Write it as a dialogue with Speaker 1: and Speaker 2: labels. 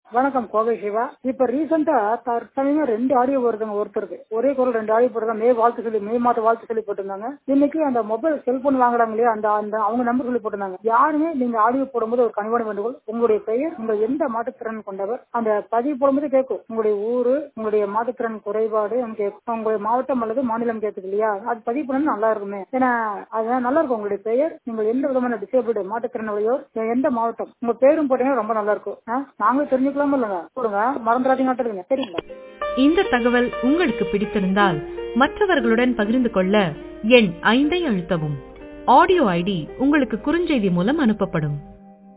Speaker 1: வணக்கம் கோவை சிவா இப்ப ரீசெண்டா தற்சமயம் ரெண்டு ஆடியோ வருதுங்க ஒருத்தருக்கு ஒரே குரல் ரெண்டு ஆடியோ போட்டுருக்காங்க மே வாழ்த்து சொல்லி மே மாத வாழ்த்து சொல்லி போட்டிருந்தாங்க இன்னைக்கு அந்த மொபைல் செல்போன் வாங்குறாங்க இல்லையா அந்த அந்த அவங்க நம்பர் சொல்லி போட்டிருந்தாங்க யாருமே நீங்க ஆடியோ போடும்போது ஒரு கனிவான வேண்டுகோள் உங்களுடைய பெயர் உங்கள் எந்த மாற்றுத்திறன் கொண்டவர் அந்த பதிவு போடும்போது கேட்கும் உங்களுடைய ஊரு உங்களுடைய மாற்றுத்திறன் குறைபாடு கேட்கும் உங்களுடைய மாவட்டம் அல்லது மாநிலம் கேட்குது இல்லையா அது பதிவு பண்ணணும் நல்லா இருக்குமே ஏன்னா அது நல்லா இருக்கும் உங்களுடைய பெயர் நீங்கள் எந்த விதமான டிசேபிள் மாற்றுத்திறனாளியோ எந்த மாவட்டம் உங்க பேரும் போட்டீங்கன்னா ரொம்ப நல்லா இருக்கும் ஆ, நாங்களும் தெரிஞ்சுக்கலாம் இல்லைங்க கொடுங்க மறந்துடாதீங்க சரிங்களா
Speaker 2: இந்த தகவல் உங்களுக்கு பிடித்திருந்தால் மற்றவர்களுடன் பகிர்ந்து கொள்ள எண் ஐந்தை அழுத்தவும் ஆடியோ ஐடி உங்களுக்கு குறுஞ்செய்தி மூலம் அனுப்பப்படும்